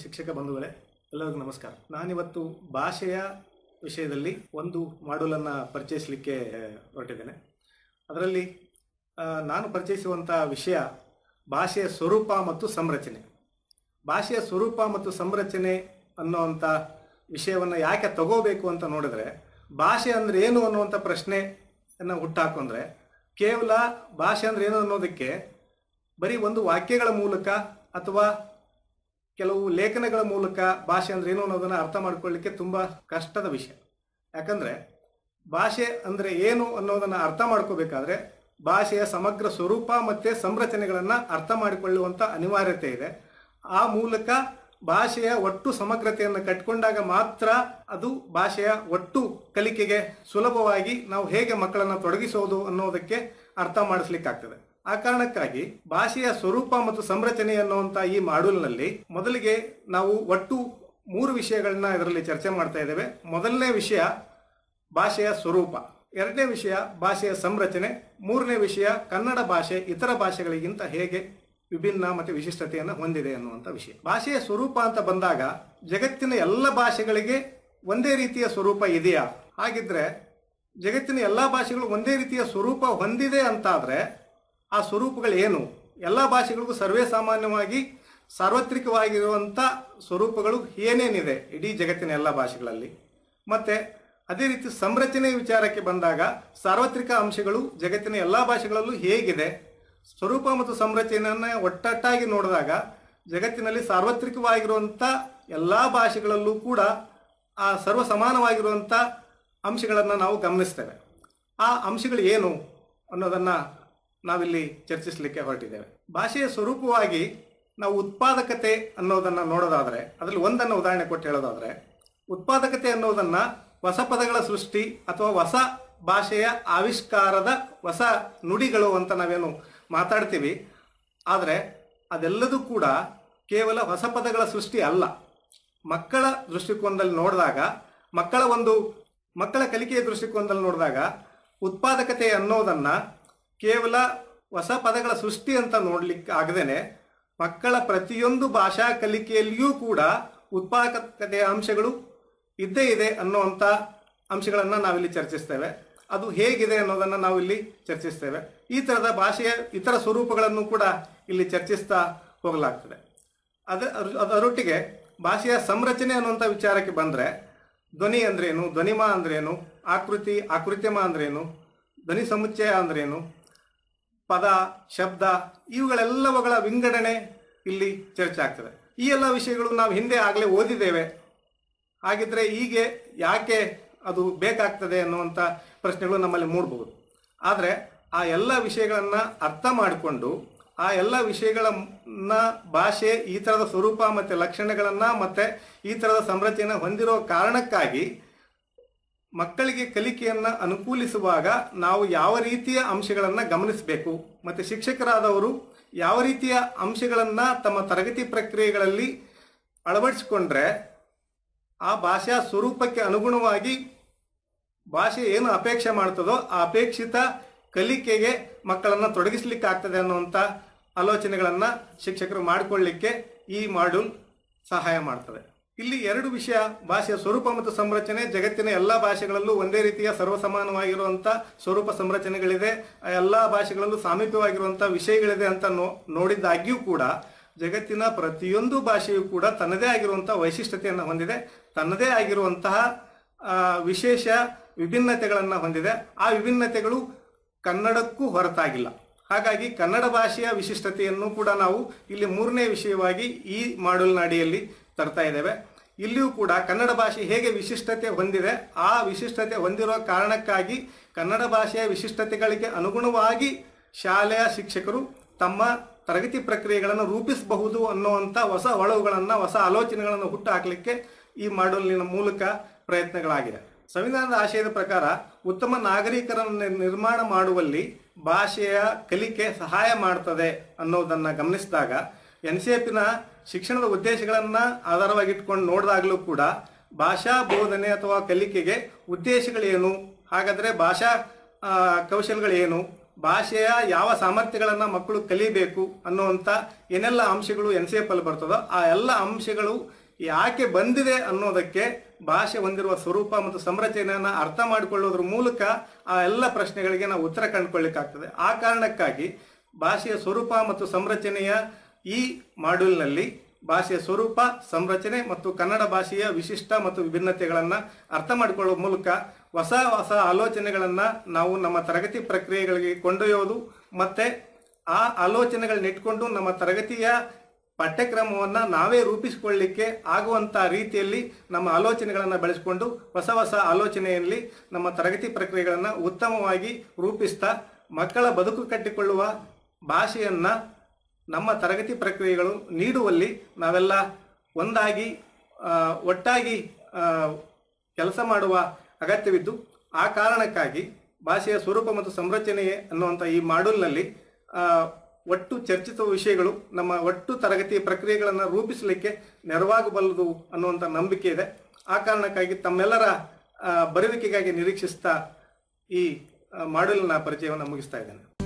ಶಿಕ್ಷಕ ಬಂಧುಗಳೇ ಎಲ್ಲರಿಗೂ ನಮಸ್ಕಾರ ನಾನಿವತ್ತು ಭಾಷೆಯ ವಿಷಯದಲ್ಲಿ ಒಂದು ಮಾಡ್ಯೂಲನ್ನು ಪರಿಚಯಿಸಲಿಕ್ಕೆ ಹೊರಟಿದ್ದೇನೆ ಅದರಲ್ಲಿ ಆ, ನಾನು ಪರಿಚಯಿಸುವಂಥ ವಿಷಯ ಭಾಷೆಯ ಸ್ವರೂಪ ಮತ್ತು ಸಂರಚನೆ ಭಾಷೆಯ ಸ್ವರೂಪ ಮತ್ತು ಸಂರಚನೆ ಅನ್ನುವಂಥ ವಿಷಯವನ್ನು ಯಾಕೆ ತಗೋಬೇಕು ಅಂತ ನೋಡಿದ್ರೆ ಭಾಷೆ ಅಂದ್ರೆ ಏನು ಅನ್ನುವಂಥ ಪ್ರಶ್ನೆಯನ್ನು ಹುಟ್ಟಾಕೊಂಡ್ರೆ ಕೇವಲ ಭಾಷೆ ಅಂದ್ರೆ ಏನು ಅನ್ನೋದಕ್ಕೆ ಬರೀ ಒಂದು ವಾಕ್ಯಗಳ ಮೂಲಕ ಅಥವಾ ಕೆಲವು ಲೇಖನಗಳ ಮೂಲಕ ಭಾಷೆ ಅಂದ್ರೆ ಏನು ಅನ್ನೋದನ್ನ ಅರ್ಥ ಮಾಡ್ಕೊಳ್ಳಿಕ್ಕೆ ತುಂಬಾ ಕಷ್ಟದ ವಿಷಯ ಯಾಕಂದ್ರೆ ಭಾಷೆ ಅಂದ್ರೆ ಏನು ಅನ್ನೋದನ್ನ ಅರ್ಥ ಮಾಡ್ಕೋಬೇಕಾದ್ರೆ ಭಾಷೆಯ ಸಮಗ್ರ ಸ್ವರೂಪ ಮತ್ತೆ ಸಂರಚನೆಗಳನ್ನ ಅರ್ಥ ಮಾಡಿಕೊಳ್ಳುವಂತ ಅನಿವಾರ್ಯತೆ ಇದೆ ಆ ಮೂಲಕ ಭಾಷೆಯ ಒಟ್ಟು ಸಮಗ್ರತೆಯನ್ನು ಕಟ್ಕೊಂಡಾಗ ಮಾತ್ರ ಅದು ಭಾಷೆಯ ಒಟ್ಟು ಕಲಿಕೆಗೆ ಸುಲಭವಾಗಿ ನಾವು ಹೇಗೆ ಮಕ್ಕಳನ್ನ ತೊಡಗಿಸೋದು ಅನ್ನೋದಕ್ಕೆ ಅರ್ಥ ಮಾಡಿಸ್ಲಿಕ್ಕಾಗ್ತದೆ ಆ ಕಾರಣಕ್ಕಾಗಿ ಭಾಷೆಯ ಸ್ವರೂಪ ಮತ್ತು ಸಂರಚನೆ ಅನ್ನುವಂತ ಈ ಮಾಡ್ಯೂಲ್ನಲ್ಲಿ ಮೊದಲಿಗೆ ನಾವು ಒಟ್ಟು ಮೂರು ವಿಷಯಗಳನ್ನ ಇದರಲ್ಲಿ ಚರ್ಚೆ ಮಾಡ್ತಾ ಇದ್ದೇವೆ ಮೊದಲನೇ ವಿಷಯ ಭಾಷೆಯ ಸ್ವರೂಪ ಎರಡನೇ ವಿಷಯ ಭಾಷೆಯ ಸಂರಚನೆ ಮೂರನೇ ವಿಷಯ ಕನ್ನಡ ಭಾಷೆ ಇತರ ಭಾಷೆಗಳಿಗಿಂತ ಹೇಗೆ ವಿಭಿನ್ನ ಮತ್ತು ವಿಶಿಷ್ಟತೆಯನ್ನು ಹೊಂದಿದೆ ಅನ್ನುವಂಥ ವಿಷಯ ಭಾಷೆಯ ಸ್ವರೂಪ ಅಂತ ಬಂದಾಗ ಜಗತ್ತಿನ ಎಲ್ಲ ಭಾಷೆಗಳಿಗೆ ಒಂದೇ ರೀತಿಯ ಸ್ವರೂಪ ಇದೆಯಾ ಹಾಗಿದ್ರೆ ಜಗತ್ತಿನ ಎಲ್ಲ ಭಾಷೆಗಳು ಒಂದೇ ರೀತಿಯ ಸ್ವರೂಪ ಹೊಂದಿದೆ ಅಂತಾದ್ರೆ ಆ ಸ್ವರೂಪಗಳು ಏನು ಎಲ್ಲ ಭಾಷೆಗಳಿಗೂ ಸರ್ವೇ ಸಾಮಾನ್ಯವಾಗಿ ಸಾರ್ವತ್ರಿಕವಾಗಿರುವಂಥ ಸ್ವರೂಪಗಳು ಏನೇನಿದೆ ಇಡೀ ಜಗತ್ತಿನ ಎಲ್ಲ ಭಾಷೆಗಳಲ್ಲಿ ಮತ್ತೆ ಅದೇ ರೀತಿ ಸಂರಚನೆ ವಿಚಾರಕ್ಕೆ ಬಂದಾಗ ಸಾರ್ವತ್ರಿಕ ಅಂಶಗಳು ಜಗತ್ತಿನ ಎಲ್ಲ ಭಾಷೆಗಳಲ್ಲೂ ಹೇಗಿದೆ ಸ್ವರೂಪ ಮತ್ತು ಸಂರಚನೆಯನ್ನ ಒಟ್ಟಟ್ಟಾಗಿ ನೋಡಿದಾಗ ಜಗತ್ತಿನಲ್ಲಿ ಸಾರ್ವತ್ರಿಕವಾಗಿರುವಂಥ ಎಲ್ಲ ಭಾಷೆಗಳಲ್ಲೂ ಕೂಡ ಆ ಸರ್ವ ಸಮಾನವಾಗಿರುವಂಥ ಅಂಶಗಳನ್ನು ನಾವು ಗಮನಿಸ್ತೇವೆ ಆ ಅಂಶಗಳು ಏನು ಅನ್ನೋದನ್ನ ನಾವಿಲ್ಲಿ ಚರ್ಚಿಸಲಿಕ್ಕೆ ಹೊರಟಿದ್ದೇವೆ ಭಾಷೆಯ ಸ್ವರೂಪವಾಗಿ ನಾವು ಉತ್ಪಾದಕತೆ ಅನ್ನೋದನ್ನ ನೋಡೋದಾದ್ರೆ ಅದರಲ್ಲಿ ಒಂದನ್ನು ಉದಾಹರಣೆ ಕೊಟ್ಟು ಹೇಳೋದಾದ್ರೆ ಉತ್ಪಾದಕತೆ ಅನ್ನೋದನ್ನ ಹೊಸ ಪದಗಳ ಸೃಷ್ಟಿ ಅಥವಾ ಹೊಸ ಭಾಷೆಯ ಆವಿಷ್ಕಾರದ ಹೊಸ ನುಡಿಗಳು ಅಂತ ನಾವೇನು ಮಾತಾಡ್ತೀವಿ ಆದರೆ ಅದೆಲ್ಲದೂ ಕೂಡ ಕೇವಲ ಹೊಸ ಪದಗಳ ಸೃಷ್ಟಿ ಅಲ್ಲ ಮಕ್ಕಳ ದೃಷ್ಟಿಕೋನದಲ್ಲಿ ನೋಡಿದಾಗ ಮಕ್ಕಳ ಒಂದು ಮಕ್ಕಳ ಕಲಿಕೆಯ ದೃಷ್ಟಿಕೋನದಲ್ಲಿ ನೋಡಿದಾಗ ಉತ್ಪಾದಕತೆ ಅನ್ನೋದನ್ನ ಕೇವಲ ಹೊಸ ಪದಗಳ ಸೃಷ್ಟಿ ಅಂತ ನೋಡ್ಲಿಕ್ಕೆ ಆಗದೇನೆ ಮಕ್ಕಳ ಪ್ರತಿಯೊಂದು ಭಾಷಾ ಕಲಿಕೆಯಲ್ಲಿಯೂ ಕೂಡ ಉತ್ಪಾದಕತೆಯ ಅಂಶಗಳು ಇದ್ದೇ ಇದೆ ಅನ್ನುವಂಥ ಅಂಶಗಳನ್ನು ನಾವಿಲ್ಲಿ ಚರ್ಚಿಸ್ತೇವೆ ಅದು ಹೇಗಿದೆ ಅನ್ನೋದನ್ನು ನಾವು ಇಲ್ಲಿ ಚರ್ಚಿಸ್ತೇವೆ ಈ ಥರದ ಭಾಷೆಯ ಇತರ ಸ್ವರೂಪಗಳನ್ನು ಕೂಡ ಇಲ್ಲಿ ಚರ್ಚಿಸ್ತಾ ಹೋಗಲಾಗ್ತದೆ ಅದ ಅದರೊಟ್ಟಿಗೆ ಭಾಷೆಯ ಸಂರಚನೆ ಅನ್ನುವಂಥ ವಿಚಾರಕ್ಕೆ ಬಂದರೆ ಧ್ವನಿ ಅಂದ್ರೇನು ಧ್ವನಿಮ ಅಂದ್ರೇನು ಆಕೃತಿ ಆಕೃತ್ಯಮ ಅಂದ್ರೇನು ಧ್ವನಿ ಸಮುಚ್ಚಯ ಅಂದ್ರೇನು ಪದ ಶಬ್ದ ಇವುಗಳೆಲ್ಲವುಗಳ ವಿಂಗಡಣೆ ಇಲ್ಲಿ ಚರ್ಚೆ ಆಗ್ತದೆ ಈ ಎಲ್ಲ ವಿಷಯಗಳು ನಾವು ಹಿಂದೆ ಆಗಲೇ ಓದಿದ್ದೇವೆ ಹಾಗಿದ್ರೆ ಹೀಗೆ ಯಾಕೆ ಅದು ಬೇಕಾಗ್ತದೆ ಅನ್ನುವಂಥ ಪ್ರಶ್ನೆಗಳು ನಮ್ಮಲ್ಲಿ ಮೂಡಬಹುದು ಆದರೆ ಆ ಎಲ್ಲ ವಿಷಯಗಳನ್ನ ಅರ್ಥ ಮಾಡಿಕೊಂಡು ಆ ಎಲ್ಲ ವಿಷಯಗಳನ್ನ ಭಾಷೆ ಈ ಥರದ ಸ್ವರೂಪ ಮತ್ತು ಲಕ್ಷಣಗಳನ್ನ ಮತ್ತೆ ಈ ಥರದ ಸಂರಚನೆ ಹೊಂದಿರೋ ಕಾರಣಕ್ಕಾಗಿ ಮಕ್ಕಳಿಗೆ ಕಲಿಕೆಯನ್ನ ಅನುಕೂಲಿಸುವಾಗ ನಾವು ಯಾವ ರೀತಿಯ ಅಂಶಗಳನ್ನ ಗಮನಿಸಬೇಕು ಮತ್ತೆ ಶಿಕ್ಷಕರಾದವರು ಯಾವ ರೀತಿಯ ಅಂಶಗಳನ್ನ ತಮ್ಮ ತರಗತಿ ಪ್ರಕ್ರಿಯೆಗಳಲ್ಲಿ ಅಳವಡಿಸಿಕೊಂಡ್ರೆ ಆ ಭಾಷಾ ಸ್ವರೂಪಕ್ಕೆ ಅನುಗುಣವಾಗಿ ಭಾಷೆ ಏನು ಅಪೇಕ್ಷೆ ಮಾಡ್ತದೋ ಆ ಅಪೇಕ್ಷಿತ ಕಲಿಕೆಗೆ ಮಕ್ಕಳನ್ನ ತೊಡಗಿಸ್ಲಿಕ್ಕೆ ಆಗ್ತದೆ ಅನ್ನುವಂಥ ಆಲೋಚನೆಗಳನ್ನ ಶಿಕ್ಷಕರು ಮಾಡಿಕೊಳ್ಳಿಕ್ಕೆ ಈ ಮಾಡ್ಯೂಲ್ ಸಹಾಯ ಮಾಡ್ತದೆ ಇಲ್ಲಿ ಎರಡು ವಿಷಯ ಭಾಷೆಯ ಸ್ವರೂಪ ಮತ್ತು ಸಂರಚನೆ ಜಗತ್ತಿನ ಎಲ್ಲ ಭಾಷೆಗಳಲ್ಲೂ ಒಂದೇ ರೀತಿಯ ಸರ್ವಸಮಾನವಾಗಿರುವಂಥ ಸ್ವರೂಪ ಸಂರಚನೆಗಳಿದೆ ಆ ಎಲ್ಲ ಭಾಷೆಗಳಲ್ಲೂ ಸಾಮೀಪ್ಯವಾಗಿರುವಂಥ ವಿಷಯಗಳಿದೆ ಅಂತ ನೋ ನೋಡಿದ್ದಾಗ್ಯೂ ಕೂಡ ಜಗತ್ತಿನ ಪ್ರತಿಯೊಂದು ಭಾಷೆಯೂ ಕೂಡ ತನ್ನದೇ ಆಗಿರುವಂತಹ ವೈಶಿಷ್ಟ್ಯತೆಯನ್ನು ಹೊಂದಿದೆ ತನ್ನದೇ ಆಗಿರುವಂತಹ ಆ, ವಿಶೇಷ ವಿಭಿನ್ನತೆಗಳನ್ನು ಹೊಂದಿದೆ ಆ ವಿಭಿನ್ನತೆಗಳು ಕನ್ನಡಕ್ಕೂ ಹೊರತಾಗಿಲ್ಲ ಹಾಗಾಗಿ ಕನ್ನಡ ಭಾಷೆಯ ವಿಶಿಷ್ಟತೆಯನ್ನು ಕೂಡ ನಾವು ಇಲ್ಲಿ ಮೂರನೇ ವಿಷಯವಾಗಿ ಈ ಮಾಡ್ಯೂಲ್ನ ಅಡಿಯಲ್ಲಿ ತರ್ತಾ ಇದ್ದೇವೆ ಇಲ್ಲಿಯೂ ಕೂಡ ಕನ್ನಡ ಭಾಷೆ ಹೇಗೆ ವಿಶಿಷ್ಟತೆ ಹೊಂದಿದೆ ಆ ವಿಶಿಷ್ಟತೆ ಹೊಂದಿರುವ ಕಾರಣಕ್ಕಾಗಿ ಕನ್ನಡ ಭಾಷೆಯ ವಿಶಿಷ್ಟತೆಗಳಿಗೆ ಅನುಗುಣವಾಗಿ ಶಾಲೆಯ ಶಿಕ್ಷಕರು ತಮ್ಮ ತರಗತಿ ಪ್ರಕ್ರಿಯೆಗಳನ್ನು ರೂಪಿಸಬಹುದು ಅನ್ನುವಂಥ ಹೊಸ ಒಳವುಗಳನ್ನು ಹೊಸ ಆಲೋಚನೆಗಳನ್ನು ಹುಟ್ಟು ಹಾಕಲಿಕ್ಕೆ ಈ ಮಾಡ್ಯೂಲಿನ ಮೂಲಕ ಪ್ರಯತ್ನಗಳಾಗಿದೆ ಸಂವಿಧಾನದ ಆಶಯದ ಪ್ರಕಾರ ಉತ್ತಮ ನಾಗರಿಕರನ್ನು ನಿರ್ಮಾಣ ಮಾಡುವಲ್ಲಿ ಭಾಷೆಯ ಕಲಿಕೆ ಸಹಾಯ ಮಾಡ್ತದೆ ಅನ್ನೋದನ್ನ ಗಮನಿಸಿದಾಗ ಎನ್ ಸಿ ಎಫಿನ ಶಿಕ್ಷಣದ ಉದ್ದೇಶಗಳನ್ನ ಆಧಾರವಾಗಿಟ್ಕೊಂಡು ನೋಡಿದಾಗಲೂ ಕೂಡ ಭಾಷಾ ಬೋಧನೆ ಅಥವಾ ಕಲಿಕೆಗೆ ಉದ್ದೇಶಗಳೇನು ಹಾಗಾದ್ರೆ ಭಾಷಾ ಆ, ಕೌಶಲ್ಯಗಳೇನು ಭಾಷೆಯ ಯಾವ ಸಾಮರ್ಥ್ಯಗಳನ್ನ ಮಕ್ಕಳು ಕಲಿಬೇಕು ಅನ್ನುವಂಥ ಏನೆಲ್ಲ ಅಂಶಗಳು ಎನ್ ಸಿ ಎಫ್ ಅಲ್ಲಿ ಬರ್ತದೋ ಆ ಎಲ್ಲ ಅಂಶಗಳು ಯಾಕೆ ಬಂದಿದೆ ಅನ್ನೋದಕ್ಕೆ ಭಾಷೆ ಹೊಂದಿರುವ ಸ್ವರೂಪ ಮತ್ತು ಸಂರಚನೆಯನ್ನ ಅರ್ಥ ಮಾಡಿಕೊಳ್ಳೋದ್ರ ಮೂಲಕ ಆ ಎಲ್ಲ ಪ್ರಶ್ನೆಗಳಿಗೆ ನಾವು ಉತ್ತರ ಕಂಡುಕೊಳ್ಳಿಕ್ಕಾಗ್ತದೆ ಆ ಕಾರಣಕ್ಕಾಗಿ ಭಾಷೆಯ ಸ್ವರೂಪ ಮತ್ತು ಸಂರಚನೆಯ ಈ ಮಾಡ್ಯೂಲ್ನಲ್ಲಿ ಭಾಷೆಯ ಸ್ವರೂಪ ಸಂರಚನೆ ಮತ್ತು ಕನ್ನಡ ಭಾಷೆಯ ವಿಶಿಷ್ಟ ಮತ್ತು ವಿಭಿನ್ನತೆಗಳನ್ನು ಅರ್ಥ ಮಾಡಿಕೊಳ್ಳುವ ಮೂಲಕ ಹೊಸ ಹೊಸ ಆಲೋಚನೆಗಳನ್ನು ನಾವು ನಮ್ಮ ತರಗತಿ ಪ್ರಕ್ರಿಯೆಗಳಿಗೆ ಕೊಂಡೊಯ್ಯೋದು ಮತ್ತೆ ಆ ಆಲೋಚನೆಗಳನ್ನ ಇಟ್ಕೊಂಡು ನಮ್ಮ ತರಗತಿಯ ಪಠ್ಯಕ್ರಮವನ್ನು ನಾವೇ ರೂಪಿಸಿಕೊಳ್ಳಿಕ್ಕೆ ಆಗುವಂಥ ರೀತಿಯಲ್ಲಿ ನಮ್ಮ ಆಲೋಚನೆಗಳನ್ನು ಬೆಳೆಸಿಕೊಂಡು ಹೊಸ ಹೊಸ ಆಲೋಚನೆಯಲ್ಲಿ ನಮ್ಮ ತರಗತಿ ಪ್ರಕ್ರಿಯೆಗಳನ್ನು ಉತ್ತಮವಾಗಿ ರೂಪಿಸ್ತಾ ಮಕ್ಕಳ ಬದುಕು ಕಟ್ಟಿಕೊಳ್ಳುವ ಭಾಷೆಯನ್ನು ನಮ್ಮ ತರಗತಿ ಪ್ರಕ್ರಿಯೆಗಳು ನೀಡುವಲ್ಲಿ ನಾವೆಲ್ಲ ಒಂದಾಗಿ ಆ, ಒಟ್ಟಾಗಿ ಕೆಲಸ ಮಾಡುವ ಅಗತ್ಯವಿದ್ದು ಆ ಕಾರಣಕ್ಕಾಗಿ ಭಾಷೆಯ ಸ್ವರೂಪ ಮತ್ತು ಸಂರಚನೆ ಅನ್ನುವಂಥ ಈ ಮಾಡ್ಯೂಲ್ನಲ್ಲಿ ಆ, ಒಟ್ಟು ಚರ್ಚಿಸುವ ವಿಷಯಗಳು ನಮ್ಮ ಒಟ್ಟು ತರಗತಿ ಪ್ರಕ್ರಿಯೆಗಳನ್ನು ರೂಪಿಸಲಿಕ್ಕೆ ನೆರವಾಗಬಲ್ಲದು ಅನ್ನುವಂಥ ನಂಬಿಕೆ ಇದೆ ಆ ಕಾರಣಕ್ಕಾಗಿ ತಮ್ಮೆಲ್ಲರ ಆ, ಬರುವಿಕೆಗಾಗಿ ನಿರೀಕ್ಷಿಸ್ತಾ ಈ ಮಾಡ್ಯೂಲ್ನ ಪರಿಚಯವನ್ನು ಮುಗಿಸ್ತಾ ಇದ್ದೇನೆ